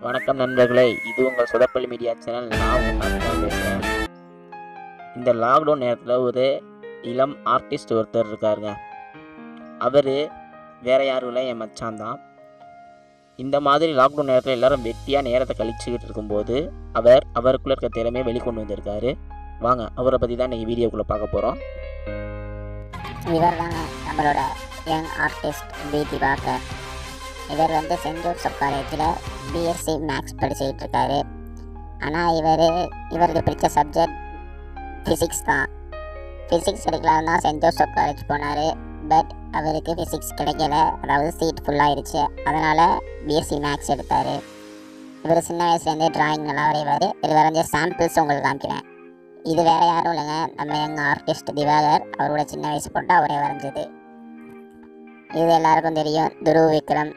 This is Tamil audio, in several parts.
வணக்கம் நண்பர்களே இது உங்கள் சொதப்பள்ளி மீடியா சேனல் நான் உங்கள் அண்ணன் பேசுகிறேன் இந்த லாக்டவுன் நேரத்தில் ஒரு இளம் ஆர்டிஸ்ட் ஒருத்தர் இருக்காருங்க அவர் வேற யாரும் இல்லை என் மச்சான் தான் இந்த மாதிரி லாக்டவுன் நேரத்தில் எல்லாரும் வெட்டியாக நேரத்தை கழிச்சுக்கிட்டு இருக்கும்போது அவர் அவருக்குள்ளே இருக்க திறமையை வெளிக்கொண்டு வந்திருக்காரு வாங்க அவரை பற்றி தான் இன்றைக்கி வீடியோக்குள்ளே பார்க்க போகிறோம் இவர் தாங்க நம்மளோட யங் ஆர்டிஸ்ட் பி திவாகர் இவர் வந்து சென்ட் ஜோசப் காலேஜில் பிஎஸ்சி மேக்ஸ் படிச்சுக்கிட்டு இருக்காரு ஆனால் இவர் இவருக்கு பிடிச்ச சப்ஜெக்ட் ஃபிசிக்ஸ் தான் ஃபிசிக்ஸ் எடுக்கலாம் தான் சென்ட் ஜோசப் காலேஜ் போனார் பட் அவருக்கு ஃபிசிக்ஸ் கிடைக்கல அதாவது சீட் ஃபுல்லாகிடுச்சு அதனால் பிஎஸ்சி மேக்ஸ் எடுத்தார் இவர் சின்ன வயசுலேருந்தே டிராயிங் நல்லா வரைவார் இது வரைஞ்ச சாம்பிள்ஸ் உங்களுக்கு காமிக்கிறேன் இது வேற யாரும் இல்லைங்க நம்ம எங்கள் ஆர்டிஸ்ட் திவாகர் அவரோட சின்ன வயசு போட்டு அவரே வரைஞ்சது இது எல்லாருக்கும் தெரியும் துருவ் விக்ரம்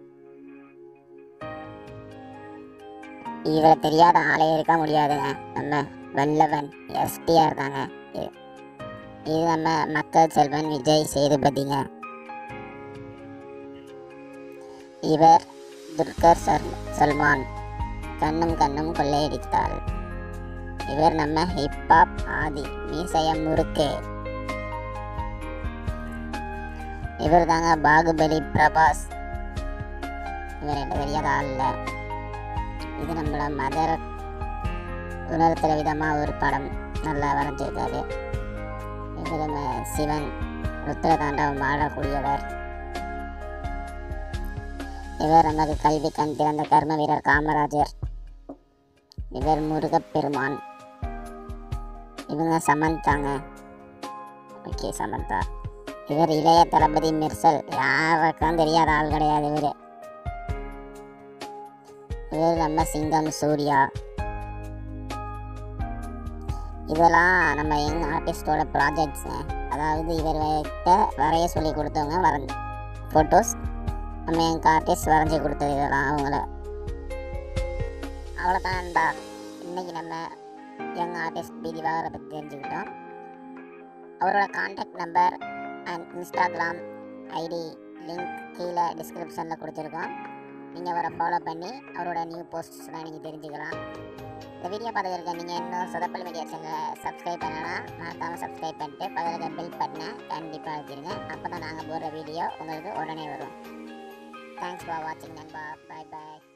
இவரை தெரியாத ஆளே இருக்க முடியாதுங்க நம்ம வல்லவன் எஸ்டிஆர் தாங்க இது- இது நம்ம மக்கள் செல்வன் விஜய் சேதுபதிங்க இவர் துர்கர் சல் சல்மான் கண்ணும் கண்ணும் கொள்ளையடித்தாள் இவர் நம்ம ஹிப்ஹாப் ஆதி மீசைய முறுக்கு இவர் தாங்க பாகுபலி பிரபாஸ் இவர் ரெண்டு தெரியாத ஆள் இல்ல இது நம்மள மதர் உணர்த்துற விதமா ஒரு படம் நல்லா வரைஞ்சிருக்காரு இவர் நம்ம சிவன் ருத்ர தாண்டவம் ஆடக்கூடியவர் இவர் நமக்கு கல்வி கண் திறந்த கர்ம வீரர் காமராஜர் இவர் முருகப்பெருமான் இவங்க சமந்தாங்க ஓகே சமந்தா இவர் இளைய தளபதி மிர்சல் யாருக்கும் தெரியாத ஆள் கிடையாது இவர் இவர் நம்ம சிங்கம் சூர்யா இதெல்லாம் நம்ம யங் ஆர்டிஸ்டோட ப்ராஜெக்ட்ஸுங்க அதாவது இவர்கிட்ட வரைய சொல்லி கொடுத்தவங்க வரைஞ்ச ஃபோட்டோஸ் நம்ம யங் ஆர்டிஸ்ட் வரைஞ்சி கொடுத்தது இதெல்லாம் அவங்கள அவ்வளோதான்டா இன்னைக்கு நம்ம யங் ஆர்டிஸ்ட் பி திவாகரை பற்றி தெரிஞ்சுக்கிட்டோம் அவரோட contact number and Instagram ID link கீழே டிஸ்கிரிப்ஷனில் கொடுத்துருக்கோம் நீங்கள் அவரை ஃபாலோ பண்ணி அவரோட நியூ போஸ்ட்ஸ்லாம் நீங்கள் தெரிஞ்சுக்கலாம் இந்த வீடியோ பார்த்துருக்க நீங்கள் இன்னும் சொதப்பல் மீடியா சேனலை சப்ஸ்கிரைப் பண்ணலாம் மறக்காமல் சப்ஸ்கிரைப் பண்ணிட்டு பக்கத்தில் பெல் பட்டனை கண்டிப்பாக அழுத்திடுங்க அப்போ தான் நாங்கள் போடுற வீடியோ உங்களுக்கு உடனே வரும் தேங்க்ஸ் ஃபார் வாட்சிங் நண்பா பாய் பாய்